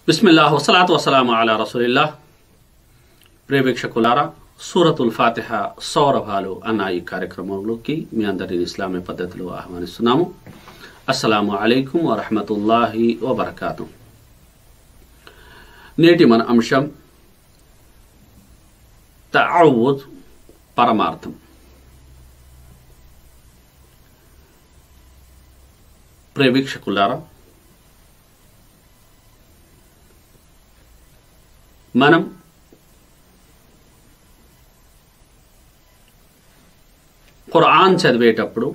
బిస్మిల్లా వసలాతు వసలాము అలా రసూలిల్లా ప్రేక్షకులారా సూరతుల్ ఫాతిహ సౌరభాలు అన్న ఈ కార్యక్రమంలోకి మీ అందరిని ఇస్లామీ పద్ధతిలో ఆహ్వానిస్తున్నాము అస్సలాము అలైకుం వరహమతుల్లాహి వబర్కాతు నేటి మన అంశం తఅవుద్ పరమార్థం ప్రేక్షకులారా మనం ఖురాన్ చదివేటప్పుడు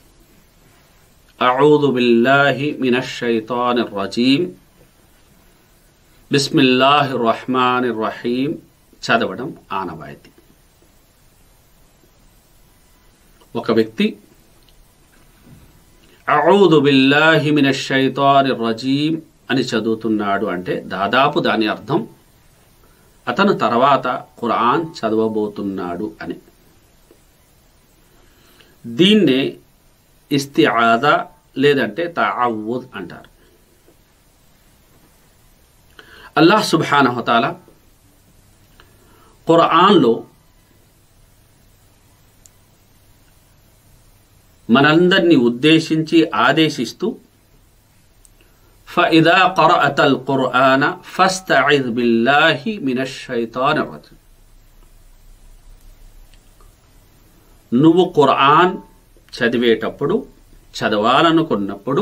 అఊదు బిల్లాహి మినష్ షైతాని రజీం బిస్మిల్లాహి రహమాని రహీం చదవడం ఆనవాయితీ ఒక వ్యక్తి అఊదు బిల్లాహి మినష్ షైతాని రజీం అని చదువుతున్నాడు అంటే దాదాపు దాని అర్థం అతను తర్వాత ఖురాన్ చదవబోతున్నాడు అని దీన్నే ఇస్తిఆద లేదంటే తావుద్ అంటారు అల్లాహ్ సుబ్హానహతాల ఖురాన్లో మనందరినీ ఉద్దేశించి ఆదేశిస్తూ فإذا قرأت القرآن فاستعذ بالله من الشيطان الرجيم నువ్వు ఖురాన్ చదివేటప్పుడు చదవాలనుకున్నప్పుడు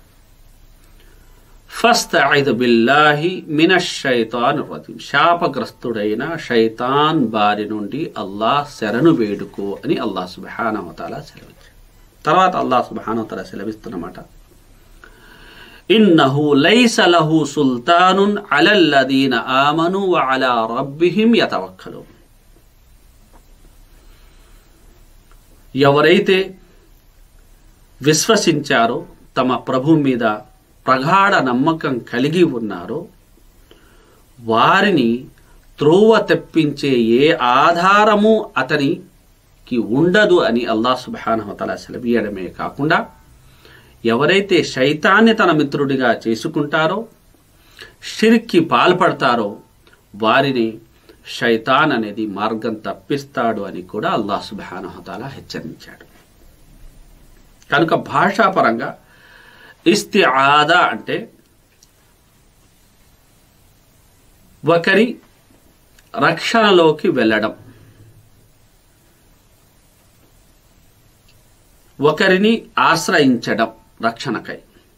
ఫస్తఐద్ బిల్లాహి మిన షైతాన్ రజీం శాపగ్రస్తుడైన షైతాన్ బారి నుండి అల్లాహ్ శరణు వేడుకో అని అల్లాహ్ సుబానవతాల సెలవిచ్చాడు తర్వాత అల్లాహ్ సుబానవతాల సెలవిస్తున్నమాట ఇన్నహు లైస లహు సుల్తానున్ అలల్లదీన ఆమను వఅలా రబ్బిహిం యతవక్కలు ఎవరైతే విశ్వసించారో తమ ప్రభు మీద ప్రగాఢ నమ్మకం కలిగి ఉన్నారో వారిని త్రోవ తెప్పించే ఏ ఆధారము అతనికి ఉండదు అని అల్లా సుబానహతల సెలవీయడమే కాకుండా ఎవరైతే శైతాన్ని తన మిత్రుడిగా చేసుకుంటారో షిర్కి పాల్పడతారో వారిని శైతాన్ అనేది మార్గం తప్పిస్తాడు అని కూడా అల్లాహ్ సుబానహతాల హెచ్చరించాడు కనుక భాషాపరంగా ఇస్తిఆద అంటే ఒకరి రక్షణలోకి వెళ్ళడం ఒకరిని ఆశ్రయించడం రక్షణకై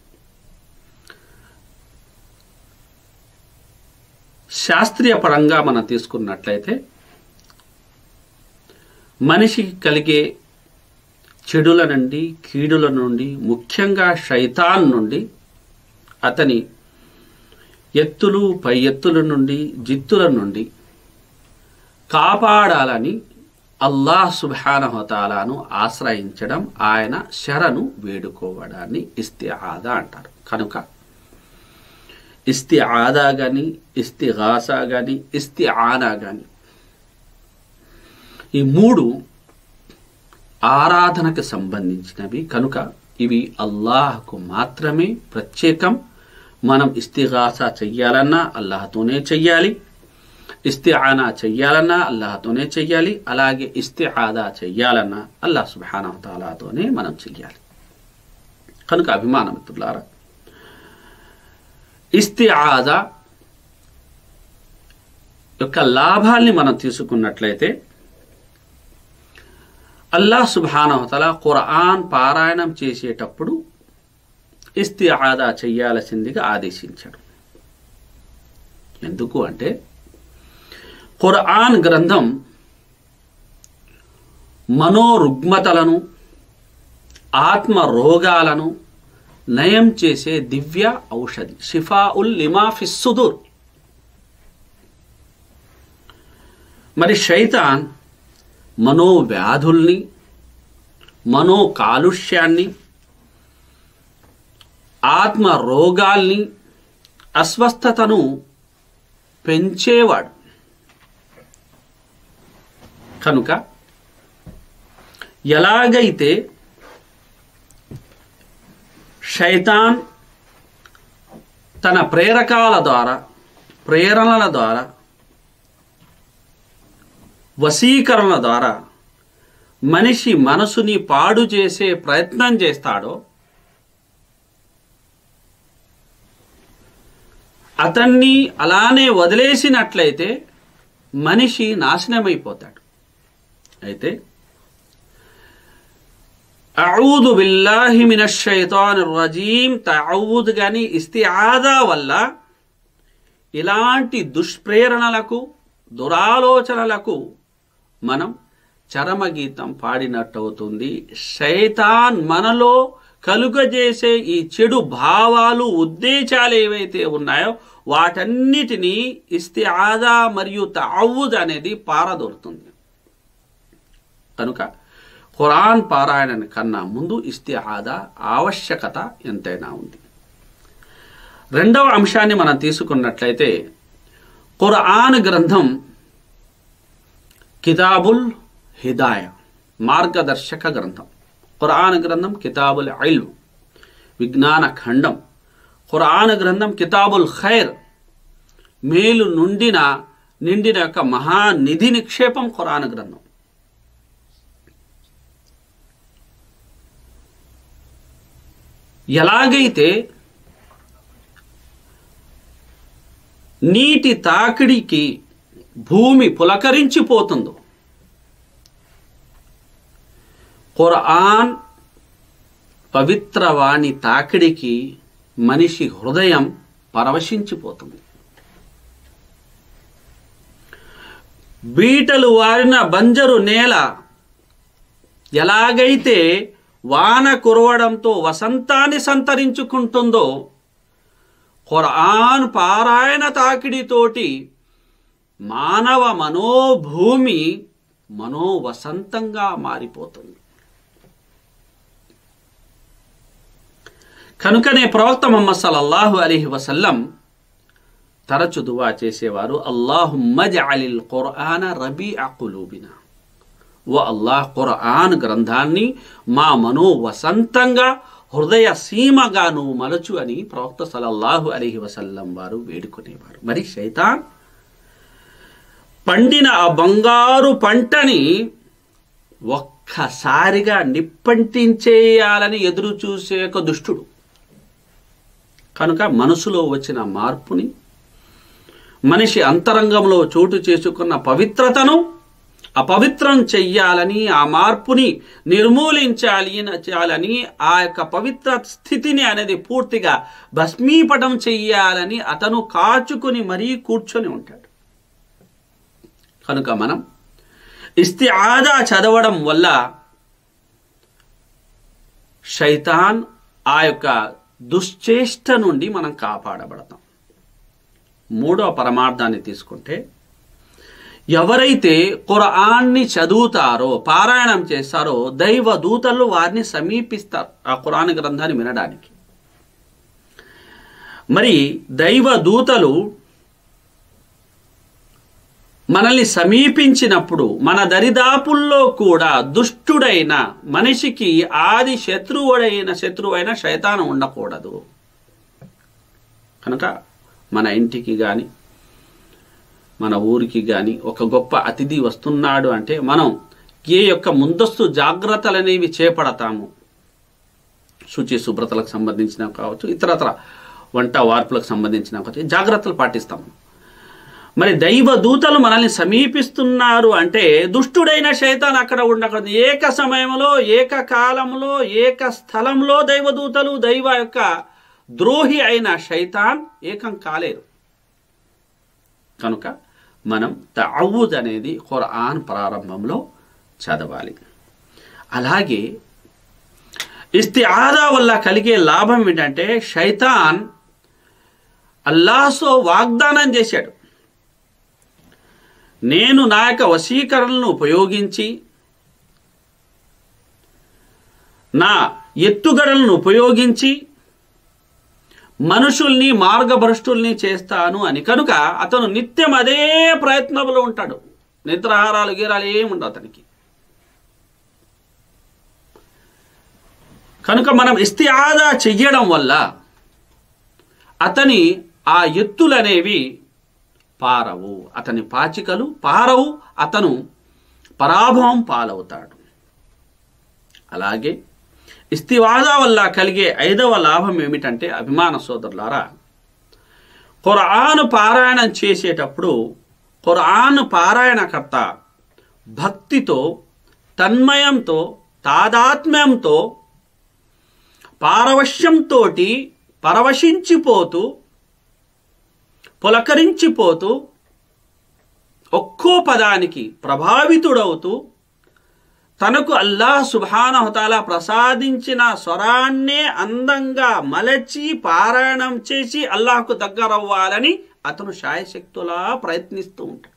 శాస్త్రీయ పరంగా మనం తీసుకున్నట్లయితే మనిషికి కలిగే చెడుల నుండి కీడుల నుండి ముఖ్యంగా శైతాన్ నుండి అతని ఎత్తులు పై ఎత్తుల నుండి జిత్తుల నుండి కాపాడాలని అల్లాహ్ సుబానహతాలాను ఆశ్రయించడం ఆయన శరణు వేడుకోవడాన్ని ఇస్తిఆదా అంటారు కనుక ఇస్తిఆదా గాని ఇస్తిగాసా గాని ఇస్తిఆనా గాని ఈ మూడు ఆరాధనకు సంబంధించినవి కనుక ఇవి అల్లాహకు మాత్రమే ప్రత్యేకం మనం ఇస్తిగాస చెయ్యాలన్నా అల్లాహతోనే చెయ్యాలి ఇస్తిఆనా చెయ్యాలన్నా అల్లాహతోనే చెయ్యాలి అలాగే ఇస్తిఆదా చెయ్యాలన్నా అల్లాహ్ సుబానతాలాతోనే మనం చెయ్యాలి కనుక అభిమాన మిత్రులారా ఇస్తిఆదా యొక్క లాభాల్ని మనం తీసుకున్నట్లయితే అల్లాహ్ సుబానవతల ఖురాన్ పారాయణం చేసేటప్పుడు ఇస్తిఆదా చెయ్యాల్సిందిగా ఆదేశించాడు ఎందుకు అంటే ఖురాన్ గ్రంథం మనోరుగ్మతలను ఆత్మ రోగాలను నయం చేసే దివ్య ఔషధి షిఫా ఉల్ లిమాఫిస్ సుదూర్ మరి శైతాన్ మనోవ్యాధుల్ని మనో కాలుష్యాన్ని ఆత్మ రోగాల్ని అస్వస్థతను పెంచేవాడు కనుక ఎలాగైతే శైతాన్ తన ప్రేరకాల ద్వారా ప్రేరణల ద్వారా వశీకరణ ద్వారా మనిషి మనసుని పాడు చేసే ప్రయత్నం చేస్తాడో అతన్ని అలానే వదిలేసినట్లయితే మనిషి నాశనమైపోతాడు అయితే అఊదు బిల్లాహి మినష్ షైతాన్ రజీం తఊద్ గాని ఇస్తిఆదా వల్ల ఇలాంటి దుష్ప్రేరణలకు దురాలోచనలకు మనం చరమగీతం పాడినట్టవుతుంది శైతాన్ మనలో కలుగజేసే ఈ చెడు భావాలు ఉద్దేశాలు ఏవైతే ఉన్నాయో వాటన్నిటినీ ఇస్తిఆదా మరియు తావుద్ అనేది పారదోలుతుంది కనుక ఖురాన్ పారాయణ కన్నా ముందు ఇస్తిఆదా ఆవశ్యకత ఎంతైనా ఉంది రెండవ అంశాన్ని మనం తీసుకున్నట్లయితే ఖురాన్ గ్రంథం కితాబుల్ హిదాయ మార్గదర్శక గ్రంథం ఖురాన్ గ్రంథం కితాబుల్ ఐల్ విజ్ఞాన ఖండం ఖురాన్ గ్రంథం కితాబుల్ ఖైర్ మేలు నుండిన నిండిన యొక్క మహానిధి నిక్షేపం ఖురాన్ గ్రంథం ఎలాగైతే నీటి తాకిడికి భూమి పులకరించిపోతుందో ఖురాన్ పవిత్రవాణి తాకిడికి మనిషి హృదయం పరవశించిపోతుంది బీటలు వారిన బంజరు నేల ఎలాగైతే వాన కురవడంతో వసంతాన్ని సంతరించుకుంటుందో ఖురాన్ పారాయణ తాకిడితోటి మానవ మనోభూమి మనోవసంతంగా మారిపోతుంది కనుకనే ప్రవక్త మొహమ్మద్ సల్లల్లాహు అలీహి వసల్లం తరచు దువా చేసేవారు అల్లాహుమ్మజ్ అలిల్ ఖురాన రబీ అకులూబినా ఓ అల్లాహ్ ఖురాన్ గ్రంథాన్ని మా మనో వసంతంగా హృదయ సీమగా నువ్వు మలచు అని ప్రవక్త సలల్లాహు అలీహి వసల్లం వారు వేడుకునేవారు మరి శైతాన్ పండిన ఆ బంగారు పంటని ఒక్కసారిగా నిప్పంటించేయాలని ఎదురు చూసే ఒక దుష్టుడు కనుక మనసులో వచ్చిన మార్పుని మనిషి అంతరంగంలో చోటు చేసుకున్న పవిత్రతను అపవిత్రం చెయ్యాలని ఆ మార్పుని నిర్మూలించాలి చేయాలని ఆ యొక్క పవిత్ర స్థితిని అనేది పూర్తిగా భస్మీపటం చెయ్యాలని అతను కాచుకుని మరీ కూర్చొని ఉంటాడు కనుక మనం ఇస్తిఆదా చదవడం వల్ల శైతాన్ ఆ యొక్క దుశ్చేష్ట నుండి మనం కాపాడబడతాం మూడో పరమార్థాన్ని తీసుకుంటే ఎవరైతే ఖురాన్ని చదువుతారో పారాయణం చేస్తారో దైవ దూతలు వారిని సమీపిస్తారు ఆ ఖురాన్ గ్రంథాన్ని వినడానికి మరి దైవ దూతలు మనల్ని సమీపించినప్పుడు మన దరిదాపుల్లో కూడా దుష్టుడైన మనిషికి ఆది శత్రువుడైన శత్రువైన శైతానం ఉండకూడదు కనుక మన ఇంటికి కానీ మన ఊరికి కానీ ఒక గొప్ప అతిథి వస్తున్నాడు అంటే మనం ఏ యొక్క ముందస్తు జాగ్రత్తలు అనేవి చేపడతాము శుచి శుభ్రతలకు సంబంధించిన కావచ్చు ఇతరత్ర వంట వార్పులకు సంబంధించిన కావచ్చు జాగ్రత్తలు పాటిస్తాము మరి దైవ దూతలు మనల్ని సమీపిస్తున్నారు అంటే దుష్టుడైన శైతాన్ అక్కడ ఉండకూడదు ఏక సమయంలో ఏక కాలంలో ఏక స్థలంలో దైవదూతలు దైవ యొక్క ద్రోహి అయిన శైతాన్ ఏకం కాలేరు కనుక మనం తఅవుద్ అనేది ఖురాన్ ప్రారంభంలో చదవాలి అలాగే ఇస్తిఆదా వల్ల కలిగే లాభం ఏంటంటే శైతాన్ అల్లాహ్తో వాగ్దానం చేశాడు నేను నా యొక్క వశీకరణను ఉపయోగించి నా ఎత్తుగడలను ఉపయోగించి మనుషుల్ని మార్గభ్రష్టుల్ని చేస్తాను అని కనుక అతను నిత్యం అదే ప్రయత్నంలో ఉంటాడు నిద్రాహారాలు గీరాలు ఏమి ఉండవు అతనికి కనుక మనం ఇస్తిఆదా చెయ్యడం వల్ల అతని ఆ ఎత్తులనేవి పారవు అతని పాచికలు పారవు అతను పరాభవం పాలవుతాడు అలాగే ఇస్తివాదా వల్ల కలిగే ఐదవ లాభం ఏమిటంటే అభిమాన సోదరులారా ఖురాను పారాయణం చేసేటప్పుడు ఖురాను పారాయణకర్త భక్తితో తన్మయంతో తాదాత్మ్యంతో పారవశ్యంతో పరవశించిపోతూ పులకరించిపోతూ ఒక్కో పదానికి ప్రభావితుడవుతూ తనకు అల్లాహ్ సుభానహతాల ప్రసాదించిన స్వరాన్నే అందంగా మలచి పారాయణం చేసి అల్లాహకు దగ్గరవ్వాలని అతను శాయశక్తులా ప్రయత్నిస్తూ ఉంటాడు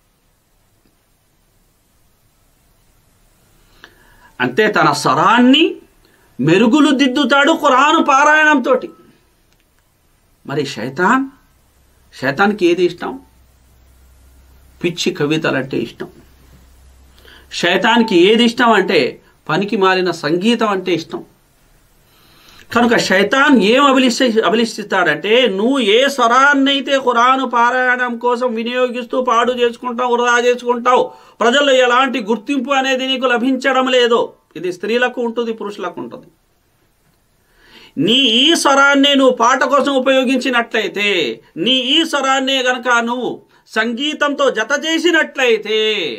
అంతే తన స్వరాన్ని మెరుగులు దిద్దుతాడు ఖురాను పారాయణంతో మరి శైతాన్ శైతాన్కి ఏది ఇష్టం పిచ్చి కవితలంటే ఇష్టం శైతానికి ఏది ఇష్టం అంటే పనికి మారిన సంగీతం అంటే ఇష్టం కనుక శైతాన్ ఏం అభిలిష అభిలిషిస్తాడంటే నువ్వు ఏ స్వరాన్నైతే ఖురాను పారాయణం కోసం వినియోగిస్తూ పాడు చేసుకుంటావు వృధా చేసుకుంటావు ప్రజల్లో ఎలాంటి గుర్తింపు అనేది నీకు లభించడం లేదు ఇది స్త్రీలకు ఉంటుంది పురుషులకు ఉంటుంది నీ ఈ స్వరాన్నే నువ్వు పాట కోసం ఉపయోగించినట్లయితే నీ ఈ స్వరాన్నే గనక నువ్వు సంగీతంతో జత చేసినట్లయితే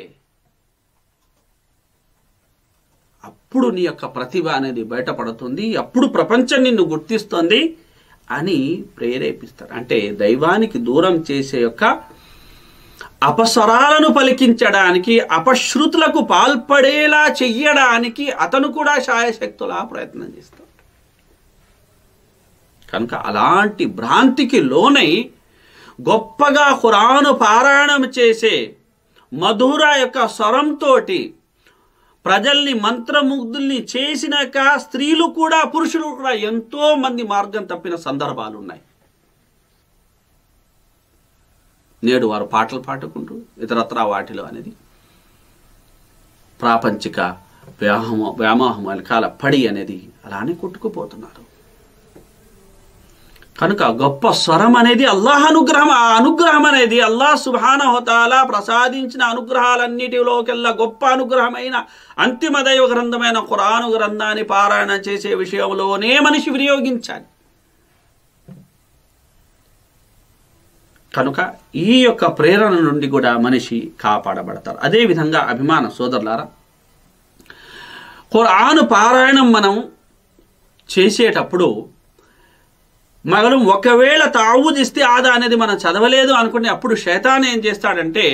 అప్పుడు నీ యొక్క ప్రతిభ అనేది బయటపడుతుంది అప్పుడు ప్రపంచం నిన్ను గుర్తిస్తుంది అని ప్రేరేపిస్తారు అంటే దైవానికి దూరం చేసే యొక్క అపస్వరాలను పలికించడానికి అపశృతులకు పాల్పడేలా చెయ్యడానికి అతను కూడా శాయశక్తులా ప్రయత్నం చేస్తాడు కనుక అలాంటి భ్రాంతికి లోనై గొప్పగా ఖురాను పారాయణం చేసే మధుర యొక్క స్వరంతోటి ప్రజల్ని మంత్రముగ్ధుల్ని చేసినాక స్త్రీలు కూడా పురుషులు కూడా ఎంతో మంది మార్గం తప్పిన సందర్భాలు ఉన్నాయి నేడు వారు పాటలు పాడుకుంటూ ఇతరత్ర వాటిలో అనేది ప్రాపంచిక వ్యామోహ వ్యామోహం వెనకాల పడి అనేది అలానే కొట్టుకుపోతున్నారు కనుక గొప్ప స్వరం అనేది అల్లాహ్ అనుగ్రహం ఆ అనుగ్రహం అనేది అల్లాహ్ సుభానహోతాల ప్రసాదించిన అనుగ్రహాలన్నిటిలోకెల్లా గొప్ప అనుగ్రహమైన అంతిమ దైవ గ్రంథమైన ఖురాను గ్రంథాన్ని పారాయణ చేసే విషయంలోనే మనిషి వినియోగించాలి కనుక ఈ యొక్క ప్రేరణ నుండి కూడా మనిషి కాపాడబడతారు అదేవిధంగా అభిమాన సోదరులారా ఖురాను పారాయణం మనం చేసేటప్పుడు మనం ఒకవేళ తావుద్ ఇస్తే ఆదా అనేది మనం చదవలేదు అనుకునే అప్పుడు శైతాన్ ఏం చేస్తాడంటే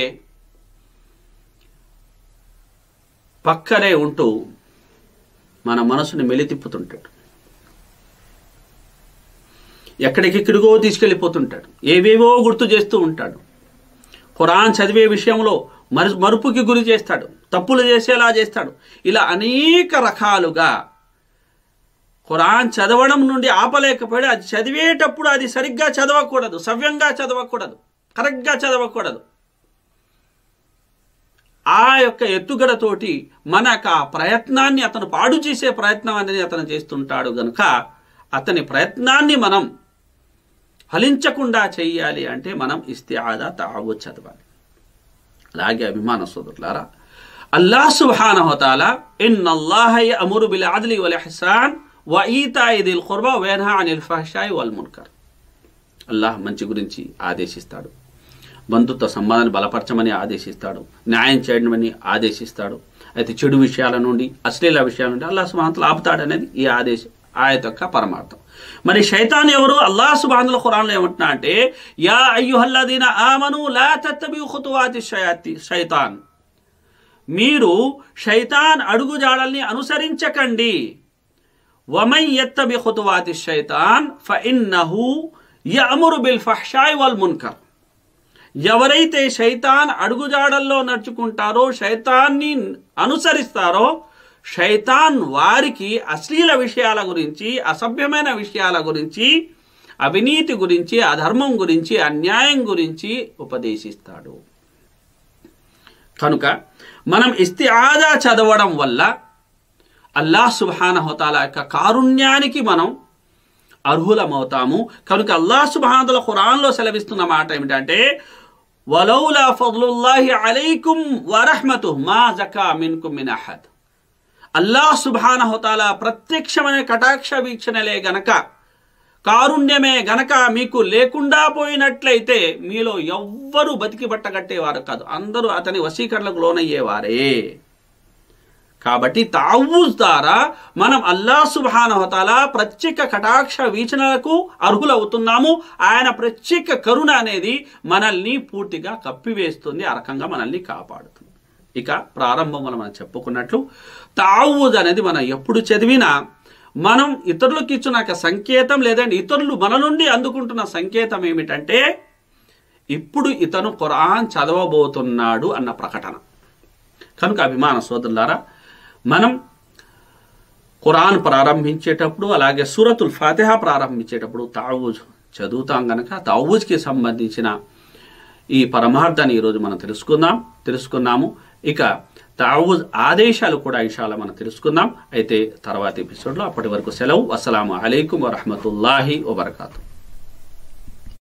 పక్కనే ఉంటూ మన మనసుని మెలితిప్పుతుంటాడు ఎక్కడికెక్కడికో తీసుకెళ్ళిపోతుంటాడు ఏవేవో గుర్తు చేస్తూ ఉంటాడు ఖురాన్ చదివే విషయంలో మరు మరుపుకి గురి చేస్తాడు తప్పులు చేసేలా చేస్తాడు ఇలా అనేక రకాలుగా ఖురాన్ చదవడం నుండి ఆపలేకపోయాడు అది చదివేటప్పుడు అది సరిగ్గా చదవకూడదు సవ్యంగా చదవకూడదు కరెక్ట్గా చదవకూడదు ఆ యొక్క ఎత్తుగడతోటి మనకు ఆ ప్రయత్నాన్ని అతను పాడు చేసే ప్రయత్నం అనేది అతను చేస్తుంటాడు గనుక అతని ప్రయత్నాన్ని మనం ఫలించకుండా చెయ్యాలి అంటే మనం ఇస్తిఆదా తావు చదవాలి అలాగే అభిమాన సోదరులారా అల్లాహ్ సుబ్హానహుతాల ఇన్నల్లాహ యఅమురు బిల్ అద్లి వల్ ఇహ్సాన్ వ ఈతాయి దిల్ ఖుర్బా వయన్హా అనిల్ ఫహషాయి వల్ మున్కర్ అల్లాహ్ మంచి గురించి ఆదేశిస్తాడు బంధుత్వ సంబంధాన్ని బలపరచమని ఆదేశిస్తాడు న్యాయం చేయడమని ఆదేశిస్తాడు అయితే చెడు విషయాల నుండి అశ్లీల విషయాల నుండి అల్లాహ్ సుబాంతలు ఆపుతాడు అనేది ఈ ఆదేశం ఆయత యొక్క పరమార్థం మరి శైతాన్ ఎవరు అల్లాహ్ సుబాంతుల ఖురాన్లో ఏమంటున్నా అంటే యా అయ్యుహల్లదీన ఆమను లా తత్తబి ఖుతువాతి షయాతి శైతాన్ మీరు శైతాన్ అడుగుజాడల్ని అనుసరించకండి వమై యత్తబి ఖుతువాతి శైతాన్ ఫఇన్నహు యఅమురు బిల్ ఫహ్షాయ్ వల్ మున్కర్ ఎవరైతే శైతాన్ అడుగుజాడల్లో నడుచుకుంటారో శైతాన్ని అనుసరిస్తారో శైతాన్ వారికి అశ్లీల విషయాల గురించి అసభ్యమైన విషయాల గురించి అవినీతి గురించి అధర్మం గురించి అన్యాయం గురించి ఉపదేశిస్తాడు కనుక మనం ఇస్తిఆదా చదవడం వల్ల అల్లాహ్ సుబానహోతాల యొక్క కారుణ్యానికి మనం అర్హులమవుతాము కనుక అల్లాహ్ సుబానతల ఖురాన్లో సెలవిస్తున్న మాట ఏమిటంటే వలౌలా ఫద్లుల్లాహి అలైకుం వరహ్మతు మా జకా మిన్కుం మిన్ అహద్ అల్లాహ్ సుబ్హానహుతాల ప్రత్యక్షమైన కటాక్ష వీక్షణలే గనక కారుణ్యమే గనక మీకు లేకుండా పోయినట్లయితే మీలో ఎవ్వరూ బతికి బట్టగట్టేవారు కాదు అందరూ అతని వశీకరణకు లోనయ్యేవారే కాబట్టి తావూజ్ ద్వారా మనం అల్లా సుబానవతాల ప్రత్యేక కటాక్ష వీచనలకు అర్హులవుతున్నాము ఆయన ప్రత్యేక కరుణ అనేది మనల్ని పూర్తిగా కప్పివేస్తుంది ఆ రకంగా మనల్ని కాపాడుతుంది ఇక ప్రారంభంలో మనం చెప్పుకున్నట్లు తావూజ్ అనేది మనం ఎప్పుడు చదివినా మనం ఇతరులకు ఇచ్చిన ఒక సంకేతం లేదంటే ఇతరులు మన నుండి అందుకుంటున్న సంకేతం ఏమిటంటే ఇప్పుడు ఇతను ఖురాన్ చదవబోతున్నాడు అన్న ప్రకటన కనుక అభిమాన సోదరులారా మనం ఖురాన్ ప్రారంభించేటప్పుడు అలాగే సూరతుల్ ఫాతిహా ప్రారంభించేటప్పుడు తావూజ్ చదువుతాం గనక తావూజ్కి సంబంధించిన ఈ పరమార్థాన్ని ఈరోజు మనం తెలుసుకుందాం తెలుసుకున్నాము ఇక తావూజ్ ఆదేశాలు కూడా ఇన్షాల్లా మనం తెలుసుకుందాం అయితే తర్వాత ఎపిసోడ్లో అప్పటి వరకు సెలవు అస్సలాము అలైకుం వరహమతుల్లాహి వబర్కాతు